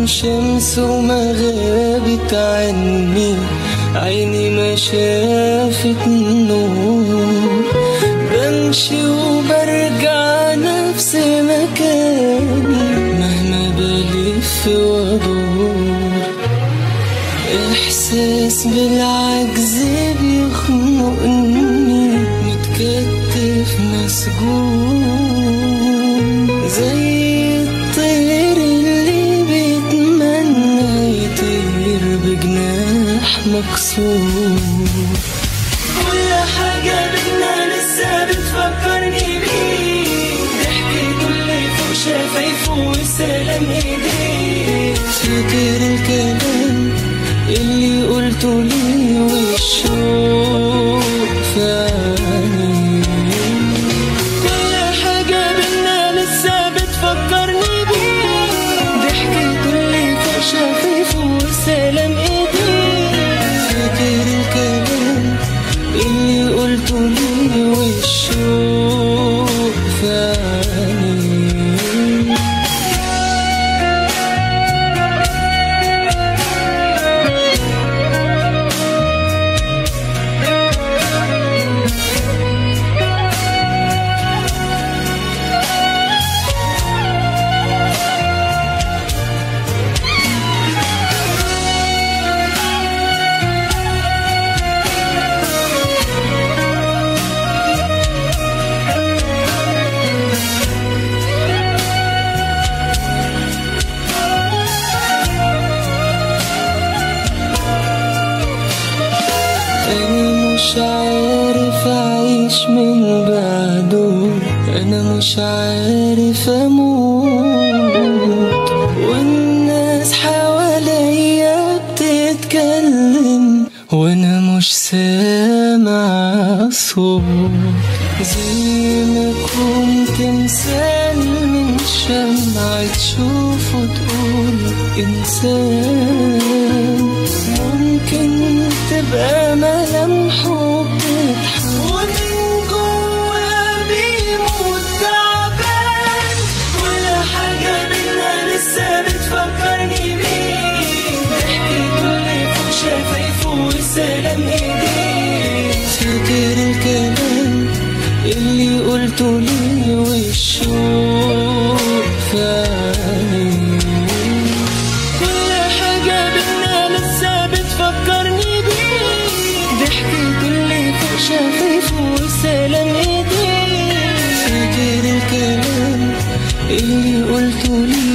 شمس وما غابت عني عيني ما شافت النور بمشي وبرجع نفس مكاني مهما بلف وادور احساس بالعجز بيخنقني متكتف مسجون زي الطير اللي بيتمنى يطير بجناح مكسور كل حاجة بينا لسه بتفكرني بيه ضحكته اللي فوق شفايفه وسلام ايديه فاكر الكلام اللي قلته لي والشوق في عيني كل حاجة بينا لسه بتفكرني بيه ضحكته اللي فوق شفايفه وسلام ايديه فاكر الكلام اللي قلته لي والشوق في عيني أنا مش عارف أعيش من بعده أنا مش عارف أموت والناس حواليا بتتكلم وأنا مش سامع صوت زي ما كنت مثال من شمعة تشوفه تقول إنسان ممكن تبقى ملامحه بتضحك ومن جوا بيموت تعبان كل حاجة بينا لسه بتفكرني بيه ضحكته اللي فوق شفايفه وسلام ايديه فاكر الكلام اللي قلته لي والشوق في عيني كل حاجة بينا لسه بتفكرني بيه ضحكته اللي فوق شفايفه وسلام ايديه فاكر الكلام اللي قلته لي